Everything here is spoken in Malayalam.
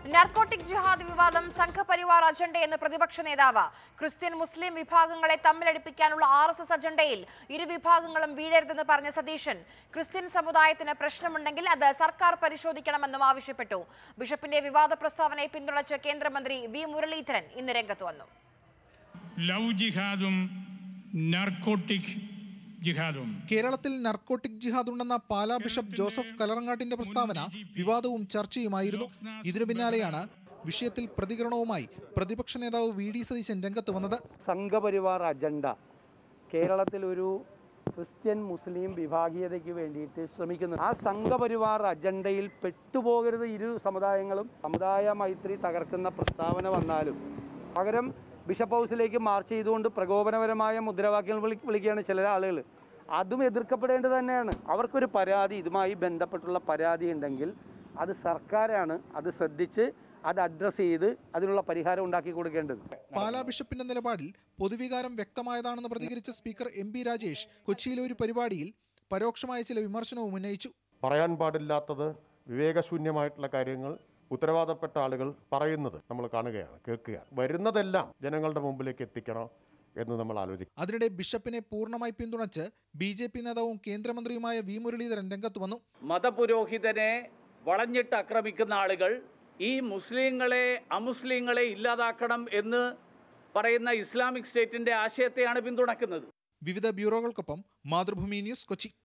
നർക്കോട്ടിക് ജിഹാദ് വിവാദം സംഘപരിവാർ അജണ്ടയെന്ന് പ്രതിപക്ഷ നേതാവ് ക്രിസ്ത്യൻ മുസ്ലിം വിഭാഗങ്ങളെ തമ്മിലടിപ്പിക്കാനുള്ള ആർ എസ് എസ് അജണ്ടയിൽ ഇരു വിഭാഗങ്ങളും വീഴരുതെന്ന് പറഞ്ഞ സതീശൻ ക്രിസ്ത്യൻ സമുദായത്തിന് പ്രശ്നമുണ്ടെങ്കിൽ അത് സർക്കാർ പരിശോധിക്കണമെന്നും ആവശ്യപ്പെട്ടു ബിഷപ്പിന്റെ വിവാദ പ്രസ്താവനയെ പിന്തുണച്ച് കേന്ദ്രമന്ത്രി വി മുരളീധരൻ ഇന്ന് രംഗത്ത് വന്നു ലവ് ജിഹാദും നർക്കോട്ടിക് ജിഹാദും കേരളത്തിൽ നർക്കോട്ടിക് ജിഹാദ് ഉണ്ടെന്ന പാലാ ബിഷപ്പ് ജോസഫ് കലറങ്ങാട്ടിന്റെ പ്രസ്താവന വിവാദവും ചർച്ചയുമായിരുന്നു ഇതിനു പിന്നാലെയാണ് വിഷയത്തിൽ പ്രതികരണവുമായി പ്രതിപക്ഷ നേതാവ് വി ഡി സതീശൻ രംഗത്ത് വന്നത് സംഘപരിവാർ അജണ്ട കേരളത്തിൽ ഒരു ക്രിസ്ത്യൻ മുസ്ലിം വിഭാഗീയതയ്ക്ക് വേണ്ടിയിട്ട് ശ്രമിക്കുന്നു ആ സംഘപരിവാർ അജണ്ടയിൽ പെട്ടുപോകരുത് ഇരു സമുദായങ്ങളും സമുദായ മൈത്രി തകർക്കുന്ന പ്രസ്താവന വന്നാലും പകരം ബിഷപ്പ് ഹൗസിലേക്ക് മാർച്ച് ചെയ്തുകൊണ്ട് പ്രകോപനപരമായ മുദ്രാവാക്യങ്ങൾ വിളി വിളിക്കുകയാണ് ചില ആളുകൾ അതും എതിർക്കപ്പെടേണ്ടത് തന്നെയാണ് അവർക്കൊരു പരാതി ഇതുമായി ബന്ധപ്പെട്ടുള്ള പരാതി ഉണ്ടെങ്കിൽ അത് സർക്കാരാണ് അത് ശ്രദ്ധിച്ച് അത് അഡ്രസ്സ് ചെയ്ത് അതിനുള്ള പരിഹാരം ഉണ്ടാക്കി കൊടുക്കേണ്ടത് പാലാ ബിഷപ്പിന്റെ നിലപാടിൽ പൊതുവികാരം വ്യക്തമായതാണെന്ന് പ്രതികരിച്ച സ്പീക്കർ എം പി രാജേഷ് കൊച്ചിയിലെ ഒരു പരിപാടിയിൽ പരോക്ഷമായ ചില വിമർശനവും ഉന്നയിച്ചു പറയാൻ പാടില്ലാത്തത് വിവേകശൂന്യമായിട്ടുള്ള കാര്യങ്ങൾ ഉത്തരവാദപ്പെട്ട ആളുകൾ പറയുന്നത് നമ്മൾ കാണുകയാണ് കേൾക്കുകയാണ് വരുന്നതെല്ലാം ജനങ്ങളുടെ മുമ്പിലേക്ക് എത്തിക്കണം എന്ന് നമ്മൾ ആലോചിക്കും അതിനിടെ ബിഷപ്പിനെ പൂർണ്ണമായി പിന്തുണച്ച് ബി ജെ പി നേതാവും കേന്ദ്രമന്ത്രിയുമായ വി മുരളീധരൻ രംഗത്ത് വന്നു മതപുരോഹിതനെ വളഞ്ഞിട്ട് ആക്രമിക്കുന്ന ആളുകൾ ഈ മുസ്ലിങ്ങളെ അമുസ്ലിങ്ങളെ ഇല്ലാതാക്കണം എന്ന് പറയുന്ന ഇസ്ലാമിക് സ്റ്റേറ്റിന്റെ ആശയത്തെയാണ് പിന്തുണക്കുന്നത് വിവിധ ബ്യൂറോകൾക്കൊപ്പം മാതൃഭൂമി ന്യൂസ് കൊച്ചി